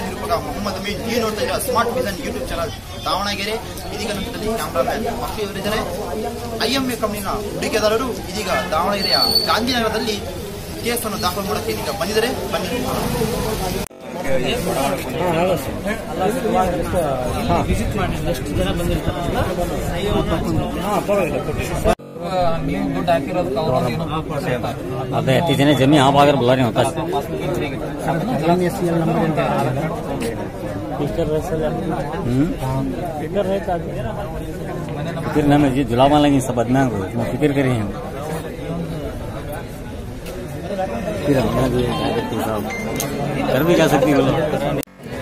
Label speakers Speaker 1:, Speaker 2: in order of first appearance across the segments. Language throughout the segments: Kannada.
Speaker 1: ನಿರೂಪಕ ಮೊಹಮ್ಮದ್ ಅಮೀನ್ ನೀವು ನೋಡ್ತಾ ಇದ್ದೀರಾ smart vision YouTube channel Davanagere ಇದೀಗ ನಮ್ಮದಲ್ಲಿ ಕ್ಯಾಮ್ರಾಮ್ಯಾನ್ ಮಕ್ಕಳು ಇವರಿದ್ದಾರೆ ಐಎಂಎ ಕಂಪನಿನ ಹೂಡಿಕೆದಾರರು ಇದೀಗ ದಾವಣಗೆರೆಯ ಗಾಂಧಿನಗರದಲ್ಲಿ ಕೇಸನ್ನು ದಾಖಲು ಮಾಡೋಕ್ಕೆ ಇದೀಗ ಬಂದಿದ್ದಾರೆ ಬನ್ನಿ
Speaker 2: ವಿಸಿಟ್ ಮಾಡಿ ಎಷ್ಟು ಜನ ಬಂದಿರ್ತಾರಲ್ಲ
Speaker 3: ನೀವು ದುಡ್ಡು ಹಾಕಿರೋದಕ್ಕೆ ಅವ್ರು ಏನೋ ಕೊಡ್ತಾರೆ.
Speaker 4: ಅದೇ ಹತ್ತು ಜನ ಜಮೀನು ಆ ಭಾಗ ಬಲ್ಲ ನೀವು
Speaker 3: ಪಾಸ್ ಬುಕ್ ಇದ್ರಿಗೆ.
Speaker 4: फिर ना मैं जी जुलामा लगी सब बदनाम को मैं फिक्र करी हूँ फिर हमने भी डायरेक्ट साहब कर भी क्या सकती बोलो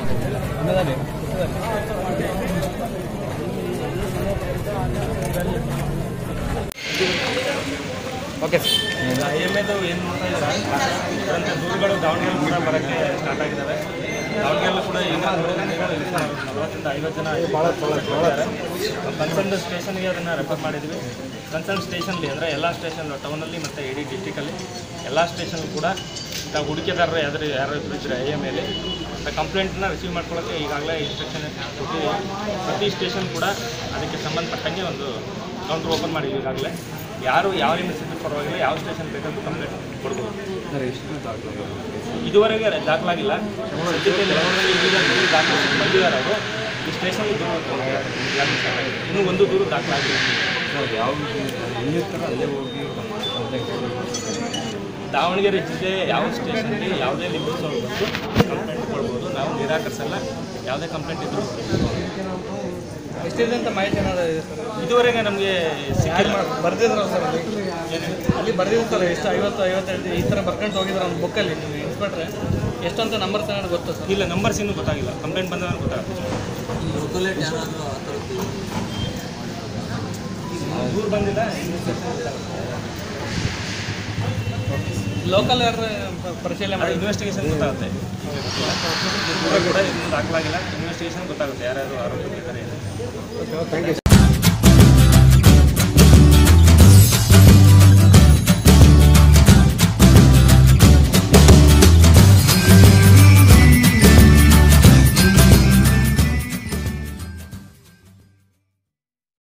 Speaker 5: ಐಎಂಎದು ಏನು ಮಾಡ್ತಾ ಇದ್ದಾರೆ ಅದರಂತೆ ದೂರುಗಳು ದಾವಣಗೆರೆ ಕೂಡ ಬರೋಕ್ಕೆ ಸ್ಟಾರ್ಟ್ ಆಗಿದ್ದಾವೆ ದಾವಣಗೆರೆಲ್ಲೂ ಕೂಡ ಈಗ ನಲವತ್ತರಿಂದ ಐವತ್ತು ಜನ ಇದ್ದಾರೆ ಕನ್ಸರ್ನ್ ಸ್ಟೇಷನ್ಗೆ ಅದನ್ನು ರೆಫರ್ ಮಾಡಿದ್ವಿ ಕನ್ಸರ್ನ್ ಸ್ಟೇಷನ್ಲಿ ಅಂದರೆ ಎಲ್ಲ ಸ್ಟೇಷನ್ ಟೌನಲ್ಲಿ ಮತ್ತು ಇಡೀ ಡಿಸ್ಟಿಕಲ್ಲಿ ಎಲ್ಲ ಸ್ಟೇಷನ್ ಕೂಡ ಇಂಥ ಹೂಡಿಕೆದಾರರು ಯಾವ್ದಾರು ಯಾರಾದರೂ ಇದ್ದರೆ ಐ ಎಮ್ ಎಲ್ಲಿ ಅಂತ ಕಂಪ್ಲೇಂಟ್ನ ರಿಸೀವ್ ಮಾಡ್ಕೊಳ್ಳೋಕ್ಕೆ ಈಗಾಗಲೇ ಇನ್ಸ್ಟ್ರಕ್ಷನ್ ಕೊಟ್ಟು ಪ್ರತಿ ಸ್ಟೇಷನ್ ಕೂಡ ಅದಕ್ಕೆ ಸಂಬಂಧಪಟ್ಟಂಗೆ ಒಂದು ಕೌಂಟ್ರ್ ಓಪನ್ ಮಾಡಿದ್ವಿ ಈಗಾಗಲೇ ಯಾರು ಯಾವ ಲಿಮಿಟ್ಸ್ ಪರವಾಗಿಲ್ಲ ಯಾವ ಸ್ಟೇಷನ್ ಬೇಕಂತ ಕಂಪ್ಲೇಂಟ್ ಕೊಡ್ಬೋದು ಇದುವರೆಗೆ ದಾಖಲಾಗಿಲ್ಲ ಸದ್ಯಕ್ಕೆ ಬೆಳಗಾವಿಯಲ್ಲಿ ಈಗ ದೂರು ದಾಖಲೆ ಬಂದಿದ್ದಾರೆ ಅವರು ಈ ಸ್ಟೇಷನ್ಗೆ ದೂರು ಕೊಡ್ತಾರೆ. ಇನ್ನೂ ಒಂದು ದೂರು ದಾಖಲಾಗಿಲ್ಲ ದಾವಣಗೆರೆ ಜಿಲ್ಲೆ ಯಾವ ಸ್ಟೇಷನ್ಗೆ ಯಾವುದೇ ಲಿಮಿಟ್ಸ್ ಅವ್ರು ಬಂದು ಕಂಪ್ಲೇಂಟ್ ಕೊಡ್ಬೋದು ನಾವು ನಿರಾಕರಿಸಲ್ಲ ಯಾವುದೇ ಕಂಪ್ಲೇಂಟ್ ಇದ್ದರೂ
Speaker 3: ಎಷ್ಟಿದೆ ಅಂತ ಮಾಹಿತಿ ಏನಾದ್ರು ಇದೆ ಸರ್
Speaker 5: ಇದುವರೆಗೆ ನಮಗೆ ಸಿಕ್ಕಿಲ್ಲ
Speaker 3: ಬರ್ದಿದ್ರು ಸರ್ ಅಲ್ಲಿ ಅಲ್ಲಿ ಬರ್ದಿದ್ರು ಸರ್ ಎಷ್ಟು ಐವತ್ತು ಐವತ್ತೆರಡು ಈ ಥರ ಬರ್ಕೊಂಡು ಹೋಗಿದ್ರು ಒಂದು ಬುಕ್ಕಲ್ಲಿ ನೀವು ಇನ್ಸ್ಪೆಕ್ಟ್ರೆ ಎಷ್ಟಂತ ನಂಬರ್ ತಗೊಂಡು ಗೊತ್ತು ಸರ್
Speaker 5: ಇಲ್ಲ ನಂಬರ್ಸ್ ಇನ್ನೂ ಗೊತ್ತಾಗಿಲ್ಲ ಕಂಪ್ಲೇಂಟ್ ಬಂದಾಗ ಗೊತ್ತಾಗುತ್ತೆ ದೂರ ಬಂದಿಲ್ಲ
Speaker 3: ಲೋಕಲ್ ಯಾರು ಪರಿಶೀಲನೆ
Speaker 5: ಅದು
Speaker 3: ಮಾಡಿ
Speaker 5: ಇನ್ವೆಸ್ಟಿಗೇಷನ್ ಗೊತ್ತಾಗುತ್ತೆ ದೂರ ಕೂಡ ಇನ್ನೂ ದಾಖಲಾಗಿಲ್ಲ ಇನ್ವೆಸ್ಟಿಗೇಷನ್ ಗೊತ್ತಾಗುತ್ತೆ ಯಾರ್ಯಾರು ಆರೋಪಿಗಳಿದ್ದಾರೆ